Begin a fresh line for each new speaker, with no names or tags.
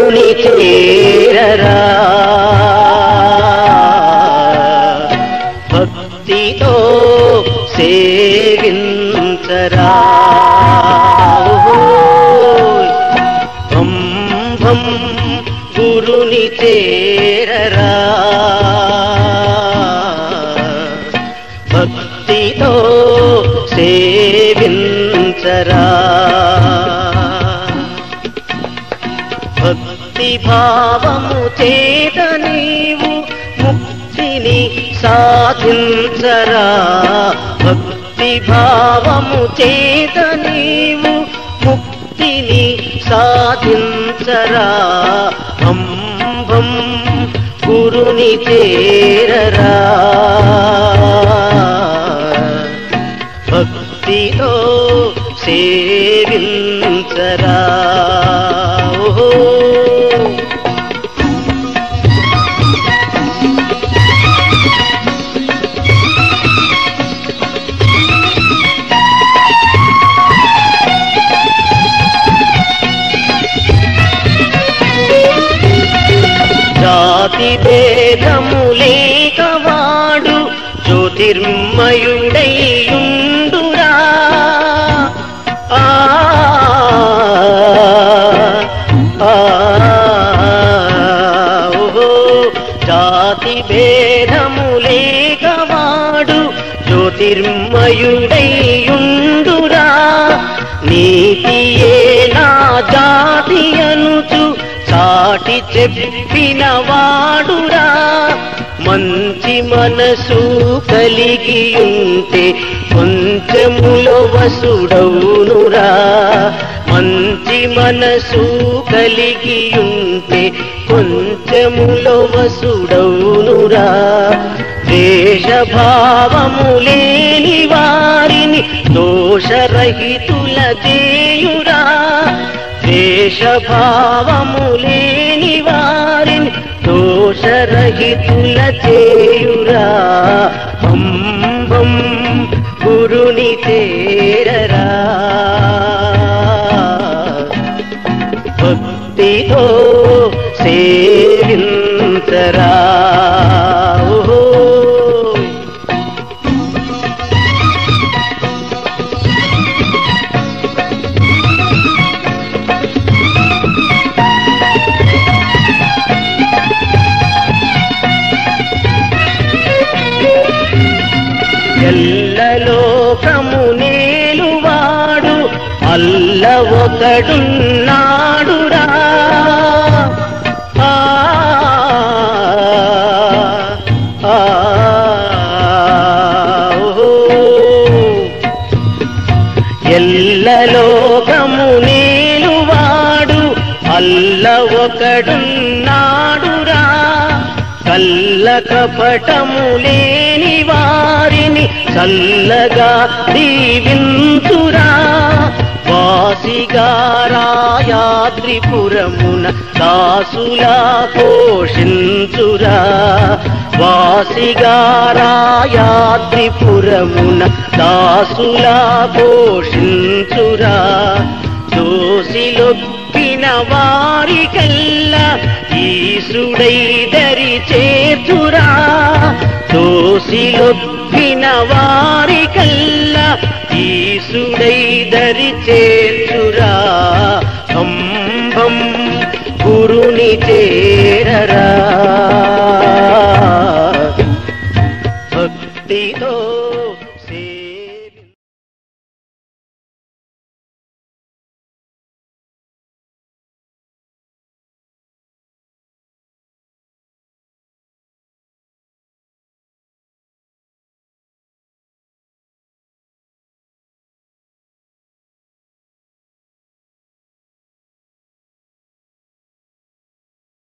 గురుని చేరరా భక్తితో సేవించరా ఓహోయ్. భం భం గురుని చేరరా భక్తితో సేవించరా భక్తి భావము చేత నీవు ముక్తిని సాధించరా భక్తి భావము చేత నీవు ముక్తిని సాధించరా భం భం గురుని చేరరా భక్తితో సేవించరా ఓహో జాతి భేదము లేకవాడు జ్యోతిర్మయుడైయుండురా ఆ ఆ, ఓహో జాతి భేదము లేకవాడు జ్యోతిర్మయుడైయుండురా నీతియే నా జాతి అనుచు చాటి చెప్పిన వాడురా మంచి మనసు కలిగి ఉంటే కొంచెములో వసుడవునురా మంచి మనసు కలిగి ఉంటే కొంచెములో వసుడవునురా దేశభావము లేని వారిని దోషరహితుల చేయురా దేశభావము లేని వారిని దోషరహితుల చేయురా హం హం గురుని చేరరా భక్తితో సేవించరా ఓహో ఎల్లలోకము నేలువాడు అల్ల ఒకడున్నాడురా ఆ, ఆ, ఓహో. ఎల్లలోకము నేలువాడు అల్ల ఒకడున్నాడురా కల్ల కపటము లేని వారిని చల్లగా దీవించురా వాసిగారాయాద్రిపురమున దాసులా పోషించురా వాసిగారాయాద్రిపురమున దాసులా పోషించురా దోసిలొప్పిన వారికల్లా ఈశ్రుడై దరి చేర్చురా దోసిలొప్పిన వారికల్లా ఈశ్రుడై దరి చేర్చురా హం హం గురుని చేరరా